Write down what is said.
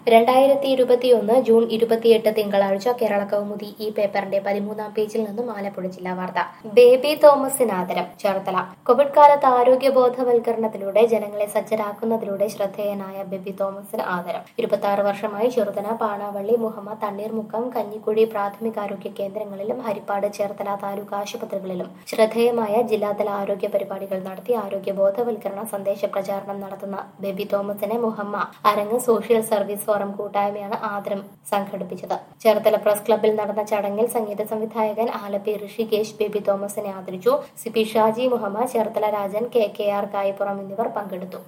രണ്ടായിരത്തി ഇരുപത്തിയൊന്ന് ജൂൺ ഇരുപത്തിയെട്ട് തിങ്കളാഴ്ച കേരള കൗമുദി ഈ പേപ്പറിന്റെ പതിമൂന്നാം പേജിൽ നിന്നും ആലപ്പുഴ ജില്ലാ വാർത്ത ബേബി തോമസിന് ആദരം ചേർത്തല കോവിഡ് കാലത്ത് ആരോഗ്യ ബോധവൽക്കരണത്തിലൂടെ ജനങ്ങളെ സജ്ജരാക്കുന്നതിലൂടെ ശ്രദ്ധേയനായ ബേബി തോമസിന് ആദരം ഇരുപത്തി ആറ് വർഷമായി ചെറുതന പാണാവള്ളി മുഹമ്മദ് തണ്ണീർമുക്കം കഞ്ഞിക്കുഴി പ്രാഥമികാരോഗ്യ കേന്ദ്രങ്ങളിലും ഹരിപ്പാട് ചേർത്തല താലൂക്ക് ആശുപത്രികളിലും ശ്രദ്ധേയമായ ജില്ലാതല ആരോഗ്യ പരിപാടികൾ നടത്തി ആരോഗ്യ ബോധവൽക്കരണ സന്ദേശ പ്രചാരണം നടത്തുന്ന ബേബി തോമസിനെ മുഹമ്മ അരങ്ങ് സോഷ്യൽ സർവീസ് ഫോറം കൂട്ടായ്മയാണ് ആദരം സംഘടിപ്പിച്ചത് ചേർത്തല പ്രസ് ക്ലബ്ബിൽ നടന്ന ചടങ്ങിൽ സംഗീത സംവിധായകൻ ആലപ്പി ഋഷികേശ് ബേബി തോമസിനെ ആദരിച്ചു C P Shaji Muhammad Cherthala Rajan K K R Kayappuram എന്നിവർ പങ്കെടുത്തു